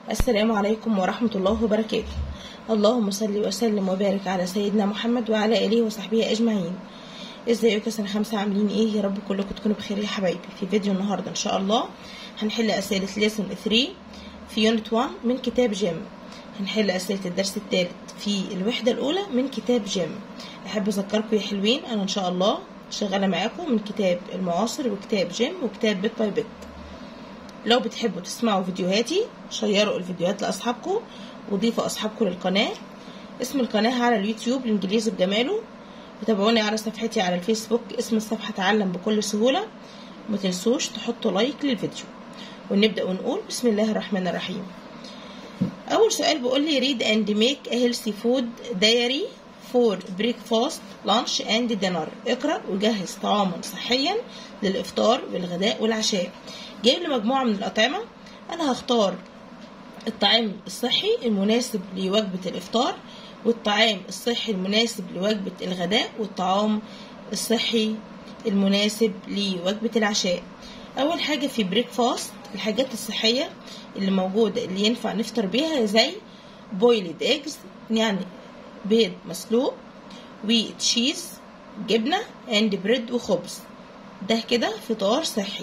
السلام عليكم ورحمة الله وبركاته اللهم صل وسلم وبارك على سيدنا محمد وعلى آله وصحبه أجمعين ازيكم يا سنة خمسة عاملين ايه يا رب كلكم تكونوا بخير يا حبايبي في فيديو النهاردة ان شاء الله هنحل أسئلة ليسون 3 في يونت 1 من كتاب جيم هنحل أسئلة الدرس الثالث في الوحدة الأولى من كتاب جيم أحب أذكركم يا حلوين أنا إن شاء الله شغالة معاكم من كتاب المعاصر وكتاب جيم وكتاب بيت باي بيت لو بتحبوا تسمعوا فيديوهاتي شيروا الفيديوهات لأصحابكم وضيفوا أصحابكم للقناة اسم القناة على اليوتيوب الإنجليزي بجماله وتابعوني على صفحتي على الفيسبوك اسم الصفحة تعلم بكل سهولة وما تنسوش تحطوا لايك للفيديو ونبدأ ونقول بسم الله الرحمن الرحيم أول سؤال بيقول لي read and make a healthy food diary for breakfast lunch and dinner اقرأ وجهز طعاما صحيا للإفطار والغداء والعشاء جايب لي مجموعة من الأطعمة أنا هختار الطعام الصحي المناسب لوجبة الإفطار والطعام الصحي المناسب لوجبة الغداء والطعام الصحي المناسب لوجبة العشاء أول حاجة في بريكفاست الحاجات الصحية اللي موجودة اللي ينفع نفطر بيها زي بويلد ايجز يعني بيض مسلوق وتشيز جبنة اند بريد وخبز ده كده فطار صحي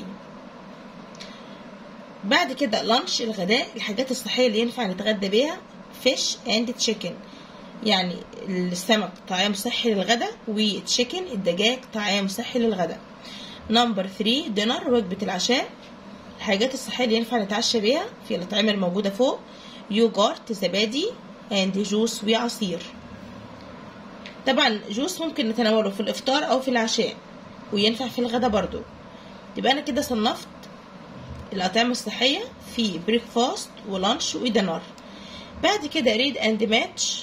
بعد كده لانش الغداء الحاجات الصحية اللي ينفع نتغدى بيها فيش اند تشيكن يعني السمك طعام صحي للغداء وتشيكن الدجاج طعام صحي للغداء نمبر 3 دينر وجبة العشاء الحاجات الصحية اللي ينفع نتعشى بيها في الأطعمة الموجودة فوق يوجارت زبادي اند جوس وعصير طبعا جوس ممكن نتناوله في الإفطار أو في العشاء وينفع في الغداء برضو يبقى أنا كده صنفت الأطعمة الصحية في بريكفاست ولانش ودينر بعد كده ريد اند ماتش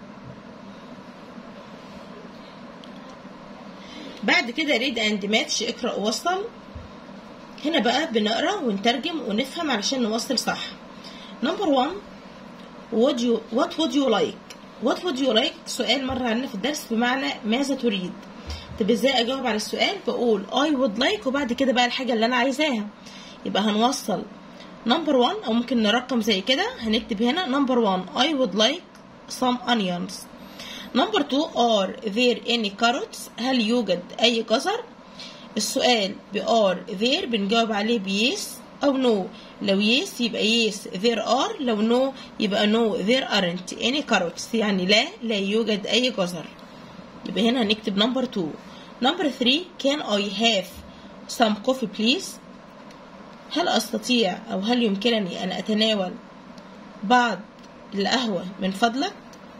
بعد كده ريد اند ماتش اقرا ووصل هنا بقى بنقرا ونترجم ونفهم علشان نوصل صح نمبر 1 would you what would you like what would you like سؤال مر علينا في الدرس بمعنى ماذا تريد طب ازاي اجاوب على السؤال بقول I would like وبعد كده بقى الحاجه اللي انا عايزاها يبقى هنوصل نمبر 1 او ممكن نرقم زي كده هنكتب هنا نمبر 1 I would like some onions نمبر 2 are there any carrots هل يوجد اي جزر السؤال ب are there بنجاوب عليه بيس او no لو يس يبقى يس there are لو no يبقى no there aren't any carrots يعني لا لا يوجد اي جزر يبقى هنا هنكتب نمبر 2 نمبر 3 can I have some coffee please هل أستطيع أو هل يمكنني أن أتناول بعض القهوة من فضلك؟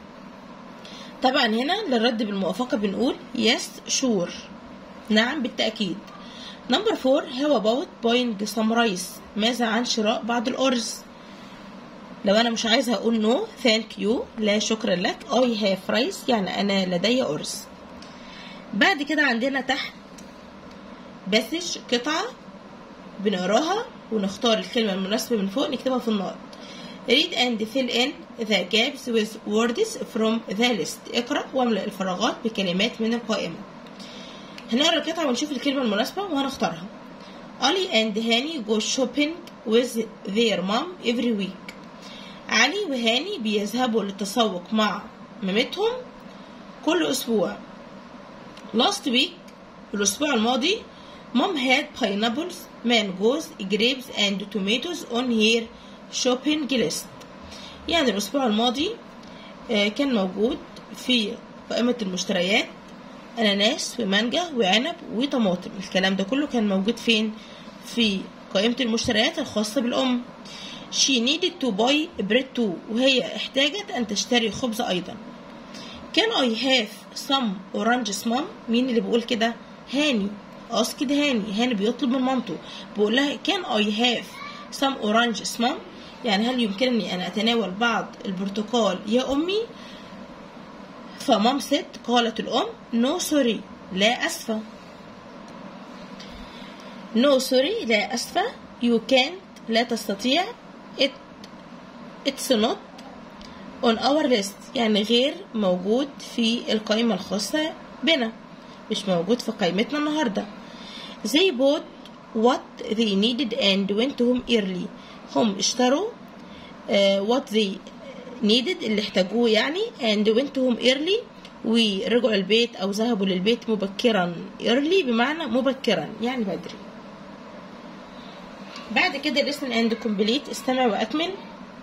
طبعا هنا للرد بالموافقة بنقول yes sure نعم بالتأكيد نمبر 4 how about buying some rice ماذا عن شراء بعض الأرز لو أنا مش عايزة أقول no thank you لا شكرا لك I have rice يعني أنا لدي أرز بعد كده عندنا تحت بسج قطعة بنقراها ونختار الكلمة المناسبة من فوق نكتبها في النقط read and fill in the gaps with words from the list اقرأ واملأ الفراغات بكلمات من القائمة هنقرا القطعة ونشوف الكلمة المناسبة وهنختارها علي and هاني go shopping with their mom every week علي وهاني بيذهبوا للتسوق مع مامتهم كل أسبوع last week الأسبوع الماضي mom had pineapples mangoes grapes and tomatoes on her shopping list يعني الأسبوع الماضي كان موجود في قائمة المشتريات أناناس ومانجا وعنب وطماطم الكلام ده كله كان موجود فين في قائمة المشتريات الخاصة بالأم she needed to buy bread too وهي احتاجت أن تشتري خبز أيضا can I have some oranges mom مين اللي بيقول كده هاني أسكت هاني هاني بيطلب من مامته بيقول لها can I have some oranges mom يعني هل يمكنني أن أتناول بعض البرتقال يا أمي فمام ست قالت الأم no sorry لا أسفة no sorry لا أسفة you can't لا تستطيع it it's not on our list يعني غير موجود في القائمة الخاصة بنا مش موجود في قائمتنا النهاردة they bought what they needed and went home early هم اشتروا what they needed اللي احتاجوه يعني and went home early ورجعوا البيت أو ذهبوا للبيت مبكرا early بمعنى مبكرا يعني بدري بعد كده listen and complete استمع وأكمل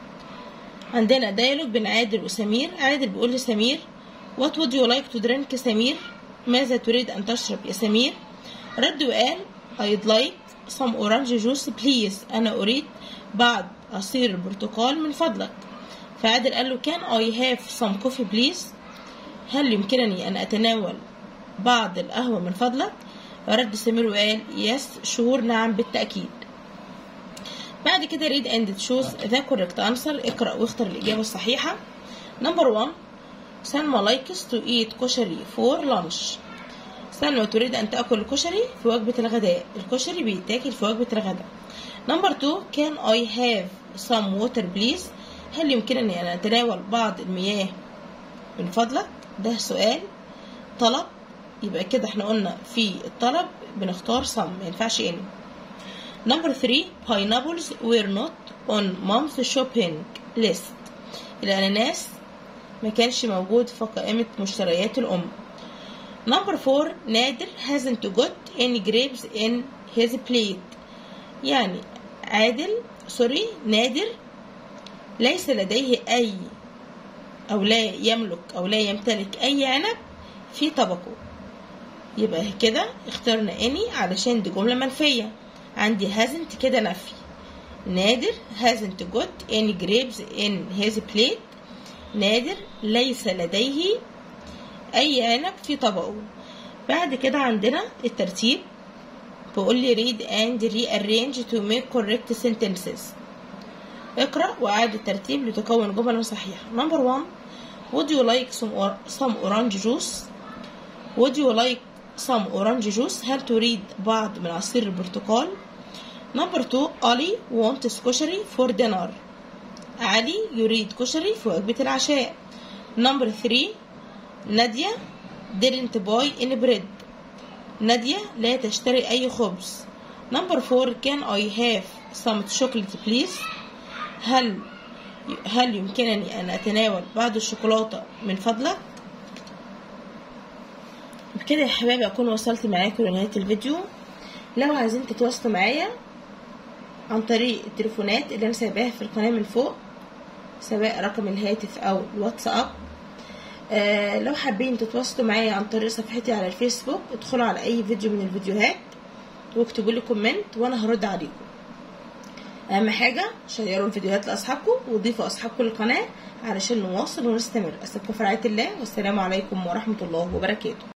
عندنا ديالوج بين عادل وسمير عادل بيقول لسمير what would you like to drink سمير ماذا تريد أن تشرب يا سمير رد وقال I'd like some orange juice please أنا أريد بعض عصير البرتقال من فضلك فعادل قال له can I have some coffee please هل يمكنني أن أتناول بعض القهوة من فضلك فرد سمير وقال yes sure نعم بالتأكيد بعد كده read and choose the correct answer اقرأ واختر الإجابة الصحيحة number one سلمى likes to eat كشري for lunch سلمى تريد أن تأكل الكشري في وجبة الغداء الكشري بيتاكل في وجبة الغداء نمبر 2 can I have some water please هل يمكنني أن أتناول بعض المياه من فضلك ده سؤال طلب يبقى كده احنا قلنا في الطلب بنختار some ما ينفعش any نمبر 3 pineapples were not on mom's shopping list الأناناس ما كانش موجود في قائمة مشتريات الأم نمبر 4 نادر hasn't got any grapes in his plate يعني عادل سوري نادر ليس لديه أي أو لا يملك أو لا يمتلك أي عنب في طبقه يبقى كده اخترنا any علشان دي جملة منفية عندي hasn't كده نفي نادر hasn't got any grapes in his plate نادر ليس لديه أي عنب في طبقه بعد كده عندنا الترتيب بقول لي read and rearrange to make correct sentences اقرأ وأعد الترتيب لتكون جملا صحيحة number one would you like some, or some orange juice would you like some orange juice هل تريد بعض من عصير البرتقال number two علي wants كشري for dinner علي يريد كشري في وجبة العشاء number three نادية didn't buy any bread نادية لا تشتري أي خبز number four can I have some chocolate please هل هل يمكنني أن أتناول بعض الشوكولاتة من فضلك بكده يا حبايبي أكون وصلت معاكم لنهاية الفيديو لو عايزين تتواصلوا معايا عن طريق التليفونات اللي أنا سايباها في القناة من فوق سواء رقم الهاتف أو الواتساب آه لو حابين تتواصلوا معايا عن طريق صفحتي على الفيسبوك ادخلوا على اي فيديو من الفيديوهات واكتبوا لي كومنت وانا هرد عليكم اهم حاجه شيروا الفيديوهات لاصحابكم وضيفوا اصحابكم للقناه علشان نواصل ونستمر اسيبكم في رعايه الله والسلام عليكم ورحمه الله وبركاته